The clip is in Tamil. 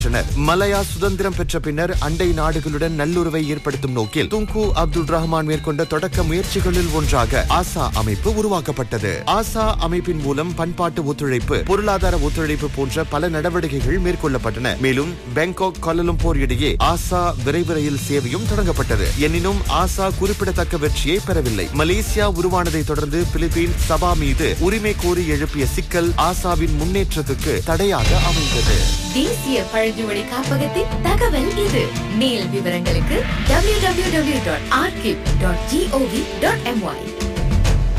பெற்றனர் மலையா சுதந்திரம் பெற்ற பின்னர் அண்டை நாடுகளுடன் நல்லுறவை ஏற்படுத்தும் நோக்கில் துங்கு அப்துல் ரஹ்மான் மேற்கொண்ட தொடக்க முயற்சிகளில் ஒன்றாக ஆசா அமைப்பு உருவாக்கப்பட்டது ஆசா அமைப்பின் மூலம் பண்பாட்டு ஒத்துழைப்பு பொருளாதார ஒத்துழைப்பு போன்ற பல நடவடிக்கைகள் மேற்கொள்ளப்பட்டன மேலும் பேங்காக் கோலலம்பூர் இடையே ஆசா விரைவு ரயில் சேவையும் தொடங்கப்பட்டது எனினும் ஆசா குறிப்பிடத்தக்க வெற்றியை பெறவில்லை மலேசியா உருவானதை தொடர்ந்து பிலிப்பீன் சபா மீது உரிமை கோரி எழுப்பிய சிக்கல் ஆசாவின் முன்னேற்றத்துக்கு தடையாக அமைந்தது தேசிய பழங்குடி காப்பகத்தின் தகவல் இது மேல் விவரங்களுக்கு www.archive.gov.my